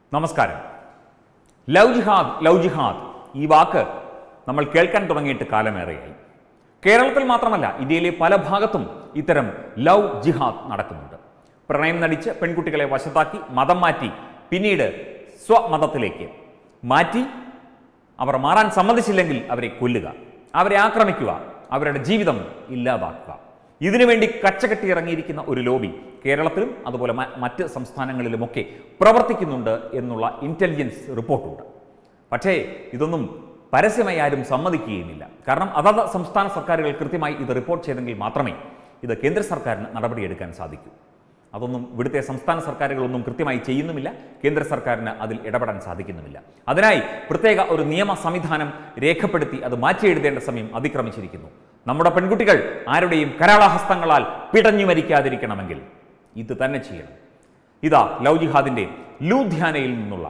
നമസ്കാരം ലവ് ജിഹാദ് ലവ് ജിഹാദ് ഈ വാക്ക് നമ്മൾ കേൾക്കാൻ തുടങ്ങിയിട്ട് കാലമേറെയായി കേരളത്തിൽ മാത്രമല്ല ഇന്ത്യയിലെ പല ഭാഗത്തും ഇത്തരം ലവ് ജിഹാദ് നടക്കുന്നുണ്ട് പ്രണയം നടിച്ച് പെൺകുട്ടികളെ വശത്താക്കി മതം മാറ്റി പിന്നീട് സ്വമതത്തിലേക്ക് മാറ്റി അവർ മാറാൻ സമ്മതിച്ചില്ലെങ്കിൽ അവരെ കൊല്ലുക അവരെ ആക്രമിക്കുക അവരുടെ ജീവിതം ഇല്ലാതാക്കുക ഇതിനുവേണ്ടി കച്ചകെട്ടി ഇറങ്ങിയിരിക്കുന്ന ഒരു ലോബി കേരളത്തിലും അതുപോലെ മ- മറ്റ് സംസ്ഥാനങ്ങളിലുമൊക്കെ പ്രവർത്തിക്കുന്നുണ്ട് എന്നുള്ള ഇൻ്റലിജൻസ് റിപ്പോർട്ടുണ്ട് പക്ഷേ ഇതൊന്നും പരസ്യമായി ആരും സമ്മതിക്കുകയുമില്ല കാരണം അതത് സംസ്ഥാന സർക്കാരുകൾ കൃത്യമായി ഇത് റിപ്പോർട്ട് ചെയ്തെങ്കിൽ മാത്രമേ ഇത് കേന്ദ്ര സർക്കാരിന് നടപടിയെടുക്കാൻ സാധിക്കൂ അതൊന്നും ഇവിടുത്തെ സംസ്ഥാന സർക്കാരുകളൊന്നും കൃത്യമായി ചെയ്യുന്നുമില്ല കേന്ദ്ര സർക്കാരിന് അതിൽ ഇടപെടാൻ സാധിക്കുന്നുമില്ല അതിനായി പ്രത്യേക ഒരു നിയമ സംവിധാനം രേഖപ്പെടുത്തി അത് മാറ്റിയെഴുതേണ്ട സമയം അതിക്രമിച്ചിരിക്കുന്നു നമ്മുടെ പെൺകുട്ടികൾ ആരുടെയും കരാളഹസ്തങ്ങളാൽ പിടഞ്ഞു മരിക്കാതിരിക്കണമെങ്കിൽ ഇത് തന്നെ ചെയ്യണം ഇതാ ലവ് ജിഹാദിൻ്റെ ലൂധ്യാനയിൽ നിന്നുള്ള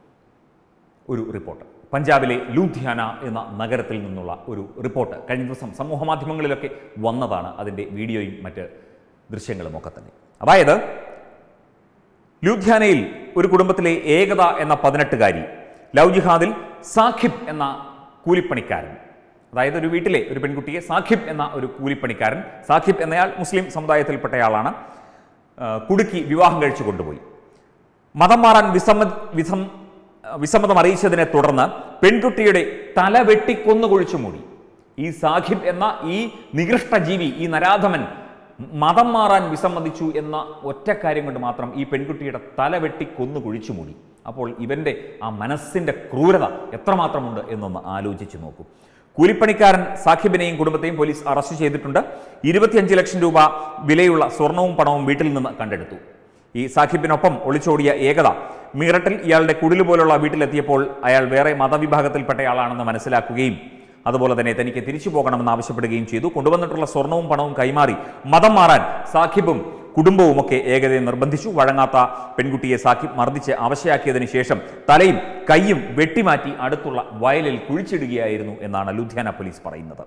ഒരു റിപ്പോർട്ട് പഞ്ചാബിലെ ലൂധിയാന എന്ന നഗരത്തിൽ നിന്നുള്ള ഒരു റിപ്പോർട്ട് കഴിഞ്ഞ ദിവസം സമൂഹ മാധ്യമങ്ങളിലൊക്കെ വന്നതാണ് അതിൻ്റെ വീഡിയോയും മറ്റ് ദൃശ്യങ്ങളും ഒക്കെ തന്നെ അതായത് ലൂധിയാനയിൽ ഒരു കുടുംബത്തിലെ ഏകത എന്ന പതിനെട്ടുകാരി ലവ് ജിഹാദിൽ സാഖിബ് എന്ന കൂലിപ്പണിക്കാരൻ അതായത് ഒരു വീട്ടിലെ ഒരു പെൺകുട്ടിയെ സാഖിബ് എന്ന ഒരു കൂലിപ്പണിക്കാരൻ സാഖിബ് എന്നയാൾ മുസ്ലിം സമുദായത്തിൽപ്പെട്ടയാളാണ് ആ, കുടുക്കി വിവാഹം കഴിച്ചു കൊണ്ടുപോയി മതം മാറാൻ വിസമ്മ വിസം വിസമ്മതം അറിയിച്ചതിനെ തുടർന്ന് പെൺകുട്ടിയുടെ തല വെട്ടിക്കൊന്നു കുഴിച്ചു മൂടി ഈ സാഖിബ് എന്ന ഈ നികൃഷ്ട ജീവി ഈ നരാധമൻ മതം മാറാൻ വിസമ്മതിച്ചു എന്ന ഒറ്റ കാര്യം കൊണ്ട് മാത്രം ഈ പെൺകുട്ടിയുടെ തല വെട്ടി കൊന്നു കുഴിച്ചു മൂടി അപ്പോൾ ഇവന്റെ ആ മനസ്സിന്റെ ക്രൂരത എത്രമാത്രമുണ്ട് എന്നൊന്ന് ആലോചിച്ചു നോക്കൂ കൂലിപ്പണിക്കാരൻ സാഖിബിനെയും കുടുംബത്തെയും പോലീസ് അറസ്റ്റ് ചെയ്തിട്ടുണ്ട് ഇരുപത്തിയഞ്ച് ലക്ഷം രൂപ വിലയുള്ള സ്വർണവും പണവും വീട്ടിൽ നിന്ന് കണ്ടെടുത്തു ഈ സാഖിബിനൊപ്പം ഒളിച്ചോടിയ ഏകത മീററ്റിൽ ഇയാളുടെ കുടില് പോലുള്ള വീട്ടിലെത്തിയപ്പോൾ അയാൾ വേറെ മതവിഭാഗത്തിൽപ്പെട്ടയാളാണെന്ന് മനസ്സിലാക്കുകയും അതുപോലെ തന്നെ തനിക്ക് തിരിച്ചു പോകണമെന്ന് ആവശ്യപ്പെടുകയും ചെയ്തു കൊണ്ടുവന്നിട്ടുള്ള സ്വർണവും പണവും കൈമാറി മതം മാറാൻ സാഖിബും കുടുംബവുമൊക്കെ ഏകതയെ നിർബന്ധിച്ചു വഴങ്ങാത്ത പെൺകുട്ടിയെ സാഖിബ് മർദ്ദിച്ച് അവശയാക്കിയതിനു ശേഷം തലയും കൈയും വെട്ടിമാറ്റി അടുത്തുള്ള വയലിൽ കുഴിച്ചിടുകയായിരുന്നു എന്നാണ് ലുധിയാന പോലീസ് പറയുന്നത്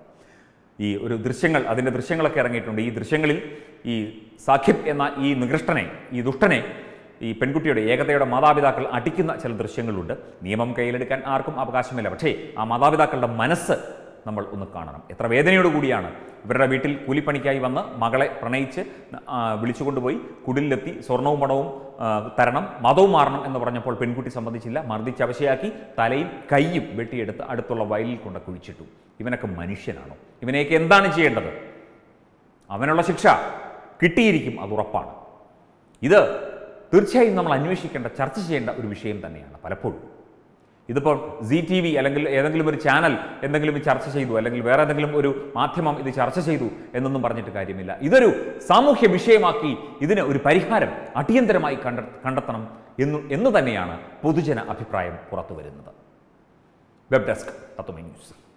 ഈ ഒരു ദൃശ്യങ്ങൾ അതിൻ്റെ ദൃശ്യങ്ങളൊക്കെ ഇറങ്ങിയിട്ടുണ്ട് ഈ ദൃശ്യങ്ങളിൽ ഈ സാഖിബ് എന്ന ഈ നികൃഷ്ടനെ ഈ ദുഷ്ടനെ ഈ പെൺകുട്ടിയുടെ ഏകതയുടെ മാതാപിതാക്കൾ അടിക്കുന്ന ചില ദൃശ്യങ്ങളുണ്ട് നിയമം കയ്യിലെടുക്കാൻ ആർക്കും അവകാശമില്ല പക്ഷേ ആ മാതാപിതാക്കളുടെ മനസ്സ് നമ്മൾ ഒന്ന് കാണണം എത്ര വേദനയോടുകൂടിയാണ് ഇവരുടെ വീട്ടിൽ കൂലിപ്പണിക്കായി വന്ന് മകളെ പ്രണയിച്ച് ആ, വിളിച്ചുകൊണ്ടുപോയി കുടിലെത്തി സ്വർണവും പണവും ആ, തരണം മതവും മാറണം എന്ന് പറഞ്ഞപ്പോൾ പെൺകുട്ടി സമ്മതിച്ചില്ല മർദ്ദിച്ച് അവശയാക്കി തലയും കൈയും വെട്ടിയെടുത്ത് അടുത്തുള്ള വയലിൽ കൊണ്ട് കുഴിച്ചിട്ടു ഇവനൊക്കെ മനുഷ്യനാണോ ഇവനെയൊക്കെ എന്താണ് ചെയ്യേണ്ടത് അവനുള്ള ശിക്ഷ കിട്ടിയിരിക്കും അത് ഉറപ്പാണ് ഇത് തീർച്ചയായും നമ്മൾ അന്വേഷിക്കേണ്ട ചർച്ച ചെയ്യേണ്ട ഒരു വിഷയം തന്നെയാണ് പലപ്പോഴും ഇതിപ്പോൾ സി ടി വി അല്ലെങ്കിൽ ഏതെങ്കിലും ഒരു ചാനൽ എന്തെങ്കിലും ഇത് ചർച്ച ചെയ്തു അല്ലെങ്കിൽ വേറെ ഏതെങ്കിലും ഒരു മാധ്യമം ഇത് ചർച്ച ചെയ്തു എന്നൊന്നും പറഞ്ഞിട്ട് കാര്യമില്ല ഇതൊരു സാമൂഹ്യ വിഷയമാക്കി ഇതിന് ഒരു പരിഹാരം അടിയന്തരമായി കണ്ട കണ്ടെത്തണം എന്ന് എന്ന് തന്നെയാണ് പൊതുജന അഭിപ്രായം പുറത്തു വരുന്നത് വെബ് ഡെസ്ക് തത്വമേ ന്യൂസ്